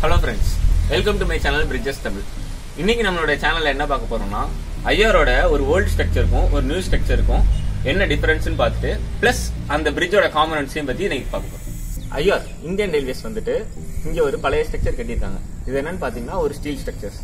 hello friends welcome to my channel bridges Tamil இன்னைக்கு நம்மளோட சேனல்ல என்ன பார்க்க போறோம்னா ஐஆரோட ஒரு ஓல்டு ஸ்ட்ரக்சருக்கும் ஒரு நியூ ஸ்ட்ரக்சருக்கும் என்ன டிஃபரன்ஸ்னு பார்த்துட்டு பிளஸ் அந்த பிரிட்ஜோட காமனன்ஸையும் பத்தி இன்னைக்கு பார்க்க போறோம் ஐஆர் இந்தியன் ரயில்வேஸ் வந்துட்டு இங்க ஒரு பழைய ஸ்ட்ரக்சர் கட்டியிருக்காங்க இது என்னன்னு பாத்தீங்கன்னா ஒரு ஸ்டீல் ஸ்ட்ரக்சர்ஸ்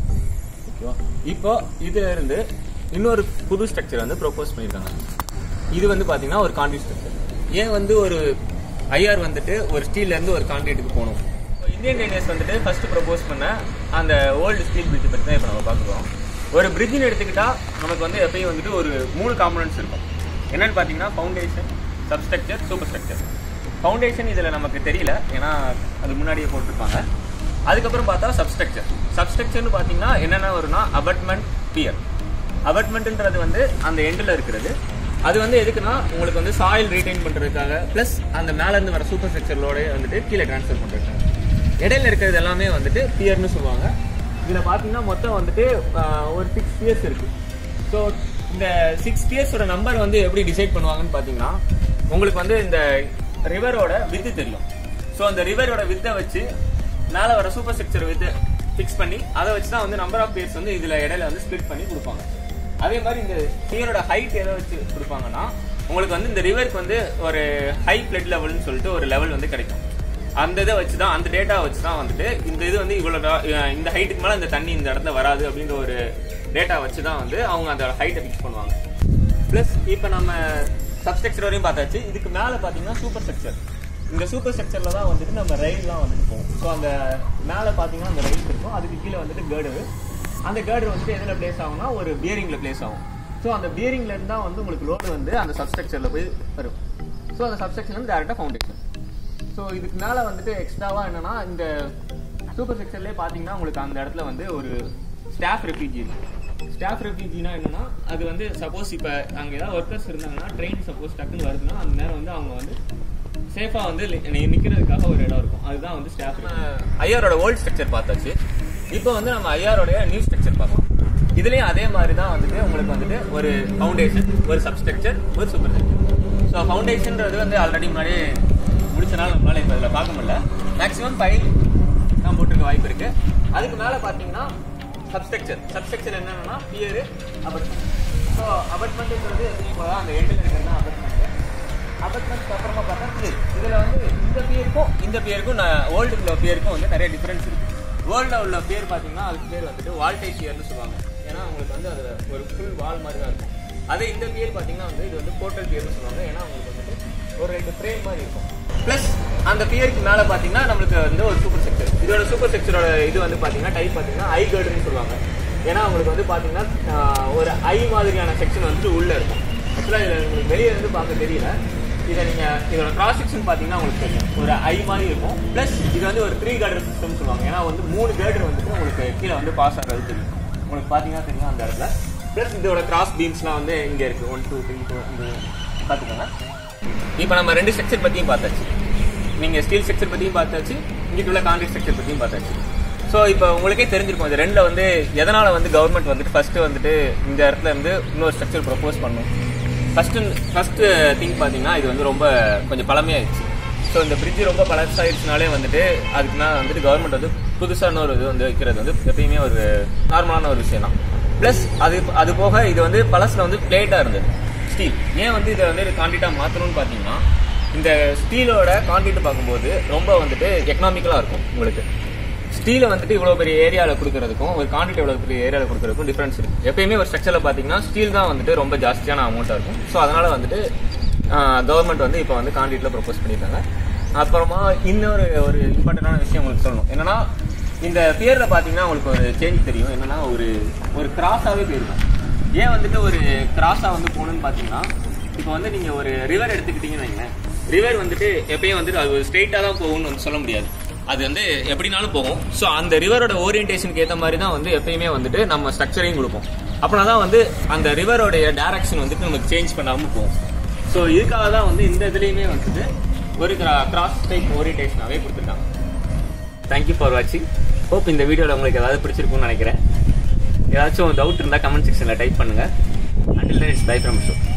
ஓகேவா இப்போ இதுல இருந்து இன்னொரு புது ஸ்ட்ரக்சர் வந்து ப்ரோபோஸ் பண்ணியிருக்காங்க இது வந்து பாத்தீங்கன்னா ஒரு கான்கிரீட் ஸ்ட்ரக்சர் ஏன் வந்து ஒரு ஐஆர் வந்துட்டு ஒரு ஸ்டீல்ல இருந்து ஒரு கான்கிரீட்டுக்கு போகணும் இந்தியன் ரயில்வேஸ் வந்துட்டு ஃபர்ஸ்ட் ப்ரோபோஸ் பண்ண அந்த ஓல்டு ஸ்டீல் பிரிட்ஜ் பத்தி தான் இப்போ நம்ம பார்க்குறோம் ஒரு பிரிட்ஜ்னு எடுத்துக்கிட்டா நமக்கு வந்து எப்பயும் வந்துட்டு ஒரு மூணு காம்பனன்ட்ஸ் இருக்கும் என்னன்னு பாத்தீங்கன்னா foundation substructure super structure foundation இதுல நமக்கு தெரியல ஏன்னா அது முன்னாடியே போட்டிருப்பாங்க அதுக்கப்புறம் பார்த்தா சப்ஸ்ட்ரக்சர் சப்ஸ்ட்ரக்சர்னு பார்த்தீங்கன்னா என்னென்ன வரும்னா அபட்மெண்ட் பியர் அபட்மெண்ட்ன்றது வந்து அந்த எண்டில் இருக்கிறது அது வந்து எதுக்குன்னா உங்களுக்கு வந்து சாயில் ரீடைன் பண்ணுறதுக்காக ப்ளஸ் அந்த மேலேருந்து வர சூப்பர் ஸ்ட்ரக்சர்லோட வந்துட்டு கீழே ட்ரான்ஸ்ஃபர் பண்ணுறதுக்காக இடையில இருக்கிறது எல்லாமே வந்துட்டு பியர்னு சொல்லுவாங்க இதில் பார்த்தீங்கன்னா மொத்தம் வந்துட்டு ஆஹ், ஒரு சிக்ஸ் பியர்ஸ் இருக்கு ஸோ இந்த சிக்ஸ் பியர்ஸோட நம்பர் வந்து எப்படி டிசைட் பண்ணுவாங்கன்னு பார்த்தீங்கன்னா உங்களுக்கு வந்து இந்த ரிவரோட வித்து தெரியும் ஸோ அந்த ரிவரோட வித்தை வச்சு மேலே வர சூப்பர் ஸ்ட்ரக்சர் வித்து ஃபிக்ஸ் பண்ணி அதை வச்சு தான் வந்து நம்பர் ஆஃப் பியர்ஸ் வந்து இதில் இடையில வந்து ஸ்ப்ளிட் பண்ணி கொடுப்பாங்க அதே மாதிரி இந்த பியரோட ஹைட் எதை வச்சு கொடுப்பாங்கன்னா உங்களுக்கு வந்து இந்த ரிவருக்கு வந்து ஒரு ஹை பிளட் லெவல்னு சொல்லிட்டு ஒரு லெவல் வந்து கிடைக்கும் அந்த இதை வச்சு தான் அந்த டேட்டா வச்சு தான் வந்துட்டு இந்த இது வந்து இவ்வளோ இந்த ஹைட்டுக்கு மேலே இந்த தண்ணி இந்த இடத்துல வராது அப்படின்ற ஒரு டேட்டா வச்சு தான் வந்து அவங்க அந்த ஹைட்டை ஃபிக்ஸ் பண்ணுவாங்க ப்ளஸ் இப்போ நம்ம சப்ஸ்ட்ரக்சர் வரையும் பார்த்தாச்சு இதுக்கு மேலே பார்த்தீங்கன்னா சூப்பர் ஸ்ட்ரக்சர் இந்த சூப்பர் ஸ்ட்ரக்சரில் தான் வந்துட்டு நம்ம ரயில்லாம் வந்துட்டு போகும் ஸோ அந்த மேலே பார்த்தீங்கன்னா அந்த ரயில் இருக்கும் அதுக்கு கீழே வந்துட்டு கேர்டு அந்த கேர்டு வந்துட்டு எதில் பிளேஸ் ஆகும்னா ஒரு பியரிங்கில் பிளேஸ் ஆகும் ஸோ அந்த பியரிங்ல இருந்து தான் வந்து உங்களுக்கு லோடு வந்து அந்த சப்ஸ்ட்ரக்சரில் போய் வரும் ஸோ அந்த சப்ஸ்ட்ரக்சர் வந்து டேரெக்டாக ஃபவுண்டேஷன் ஸோ இதுக்கு மேலே வந்துட்டு எக்ஸ்ட்ராவாக என்னன்னா இந்த சூப்பர் செக்ஷன்லேயே பார்த்தீங்கன்னா உங்களுக்கு அந்த இடத்துல வந்து ஒரு ஸ்டாஃப் ரெஃப்யூஜி இருக்கு ஸ்டாஃப் ரெஃப்யூஜினா என்னன்னா அது வந்து சப்போஸ் இப்போ அங்கே ஏதாவது ஒர்க்கர்ஸ் இருந்தாங்கன்னா ட்ரெயின் சப்போஸ் டக்குன்னு வருதுன்னா அந்த நேரம் வந்து அவங்க வந்து சேஃபாக வந்து நி- நிக்கிறதுக்காக ஒரு இடம் இருக்கும் அதுதான் வந்து ஸ்டாஃப் ஐஆரோட ஓல்ட் ஸ்ட்ரக்சர் பார்த்தாச்சு இப்போ வந்து நம்ம ஐஆரோடைய நியூ ஸ்ட்ரக்சர் பார்க்கலாம் இதுலயும் அதே மாதிரி தான் வந்துட்டு உங்களுக்கு வந்துட்டு ஒரு ஃபவுண்டேஷன் ஒரு சப்ஸ்ட்ரக்சர் ஒரு சூப்பர் ஸ்ட்ரக்சர் ஸோ ஃபவுண்டேஷன்ன்றது வந்து ஆல்ரெடி முன்னாடியே முடிச்சனால நம்மளால இப்போ இதில் பார்க்க முடியல மேக்ஸிமம் ஃபைவ் தான் போட்டிருக்க வாய்ப்பு இருக்கு அதுக்கு மேலே பார்த்தீங்கன்னா சப்ஸ்ட்ரக்சர் சப்ஸ்ட்ரக்சர் என்னன்னா பியரு அபட்மெண்ட் ஸோ அபட்மெண்ட்ன்றது இப்போ அந்த எண்டில் இருக்கிறது தான் அபட்மெண்ட் அபட்மெண்ட் அப்புறமா பார்த்தா பியர் இதில் வந்து இந்த பியருக்கும் இந்த பியருக்கும் ஓல்டு உள்ள பியருக்கும் வந்து நிறைய டிஃபரன்ஸ் இருக்கு ஓல்டில் உள்ள பியர் பார்த்தீங்கன்னா அதுக்கு பேர் வந்துட்டு வால்டேஜ் பியர்னு சொல்லுவாங்க ஏன்னா உங்களுக்கு வந்து அது ஒரு ஃபுல் வால் மாதிரி தான் இருக்கும் அதே இந்த பியர் பார்த்தீங்கன்னா வந்து இது வந்து போர்ட்டல் பியர்னு சொல்லுவாங்க ஏன்னா உங்களுக்கு வந்துட்டு ஒரு ரெண்டு ஃப்ரேம் மாதிரி இருக்கும் ப்ளஸ் அந்த பியருக்கு மேலே பார்த்தீங்கன்னா நம்மளுக்கு வந்து ஒரு சூப்பர் செக்டர் இதோட சூப்பர் செக்டரோட இது வந்து பார்த்தீங்கன்னா டைப் பார்த்தீங்கன்னா ஐ கேர்டுன்னு சொல்லுவாங்க ஏன்னா உங்களுக்கு வந்து பார்த்தீங்கன்னா ஆஹ், ஒரு ஐ மாதிரியான செக்ஷன் வந்துட்டு உள்ளே இருக்கும் ஆக்சுவலாக இதில் உங்களுக்கு வெளியே இருந்து பார்க்க தெரியல இதை நீங்கள் இதோட கிராஸ் செக்ஷன் பார்த்தீங்கன்னா உங்களுக்கு தெரியும் ஒரு ஐ மாதிரி இருக்கும் ப்ளஸ் இது வந்து ஒரு த்ரீ கேர்டர் சிஸ்டம் சொல்லுவாங்க ஏன்னா வந்து மூணு கேர்டர் வந்துட்டு உங்களுக்கு கீழே வந்து பாஸ் ஆகிறது தெரியும் உங்களுக்கு பார்த்தீங்கன்னா தெரியும் அந்த இடத்துல ப்ளஸ் இதோட கிராஸ் பீம்ஸ்லாம் வந்து இங்கே இருக்குது ஒன் டூ த்ரீ டூ அந்த பார்த்துக்கோங்க இப்போ நம்ம ரெண்டு ஸ்ட்ரக்சர் பற்றியும் பார்த்தாச்சு நீங்கள் ஸ்டீல் ஸ்ட்ரக்சர் பற்றியும் பார்த்தாச்சு இங்கிட்டு உள்ள கான்கிரீட் ஸ்ட்ரக்சர் பற்றியும் பார்த்தாச்சு ஸோ இப்போ உங்களுக்கே தெரிஞ்சிருக்கும் இது ரெண்டில் வந்து எதனால் வந்து கவர்மெண்ட் வந்துட்டு ஃபஸ்ட்டு வந்துட்டு இந்த இடத்துல இருந்து இன்னொரு ஸ்ட்ரக்சர் ப்ரொப்போஸ் பண்ணும் ஃபஸ்ட்டு ஃபஸ்ட்டு திங் பார்த்தீங்கன்னா இது வந்து ரொம்ப கொஞ்சம் பழமையாயிடுச்சு ஸோ இந்த பிரிட்ஜ் ரொம்ப பழசாயிடுச்சுனாலே வந்துட்டு அதுக்கு நான் வந்துட்டு கவர்மெண்ட் வந்து புதுசாக இன்னொரு இது வந்து வைக்கிறது வந்து எப்பயுமே ஒரு நார்மலான ஒரு விஷயம் தான் ப்ளஸ் அது அது போக இது வந்து பழசில் வந்து பிளேட்டாக இருந்தது ஸ்டீல் ஏன் வந்து இதை வந்து கான்கிரீட்டாக மாற்றணும்னு பார்த்தீங்கன்னா இந்த ஸ்டீலோட கான்கிரீட் பார்க்கும்போது ரொம்ப வந்துட்டு எக்கனாமிக்கலாக இருக்கும் உங்களுக்கு ஸ்டீலை வந்துட்டு இவ்வளோ பெரிய ஏரியாவில் கொடுக்கறதுக்கும் ஒரு கான்கிரீட் இவ்வளோ பெரிய ஏரியாவில் கொடுக்கறதுக்கும் டிஃபரன்ஸ் இருக்கு எப்பயுமே ஒரு ஸ்ட்ரக்சரில் பார்த்தீங்கன்னா ஸ்டீல் தான் வந்துட்டு ரொம்ப ஜாஸ்தியான அமௌண்ட்டாக இருக்கும் ஸோ அதனால வந்துட்டு கவர்மெண்ட் வந்து இப்போ வந்து கான்கிரீட்டில் ப்ரொப்போஸ் பண்ணியிருக்காங்க அப்புறமா இன்னொரு ஒரு இம்பார்ட்டண்டான விஷயம் உங்களுக்கு சொல்லணும் என்னன்னா இந்த பியரில் பார்த்தீங்கன்னா உங்களுக்கு ஒரு சேஞ்ச் தெரியும் என்னன்னா ஒரு ஒரு கிராஸாகவே போயிருக்கும் ஏன் வந்துட்டு ஒரு கிராஸாக வந்து போகணும்னு பார்த்தீங்கன்னா இப்போ வந்து நீங்கள் ஒரு ரிவர் எடுத்துக்கிட்டீங்கன்னு வைங்களேன் ரிவர் வந்துட்டு எப்பயும் வந்துட்டு அது ஸ்ட்ரெயிட்டாக தான் போகும்னு வந்து சொல்ல முடியாது அது வந்து எப்படினாலும் போகும் ஸோ அந்த ரிவரோட ஓரியன்டேஷனுக்கு ஏற்ற மாதிரி தான் வந்து எப்பயுமே வந்துட்டு நம்ம ஸ்ட்ரக்சரையும் கொடுப்போம் அப்படின்னா தான் வந்து அந்த ரிவரோடைய டைரக்ஷன் வந்துட்டு நமக்கு சேஞ்ச் பண்ணாமல் போகும் ஸோ இதுக்காக தான் வந்து இந்த இதுலேயுமே வந்துட்டு ஒரு கிராஸ் டைப் ஓரியன்டேஷனாகவே கொடுத்துருக்காங்க தேங்க்யூ ஃபார் வாட்சிங் ஹோப் இந்த வீடியோவில் உங்களுக்கு ஏதாவது பிடிச்சிருக்கும்னு நினைக்கிறேன் ஏதாச்சும் டவுட் இருந்தால் கமெண்ட் செக்ஷனில் டைப் பண்ணுங்கள் until it's bye from show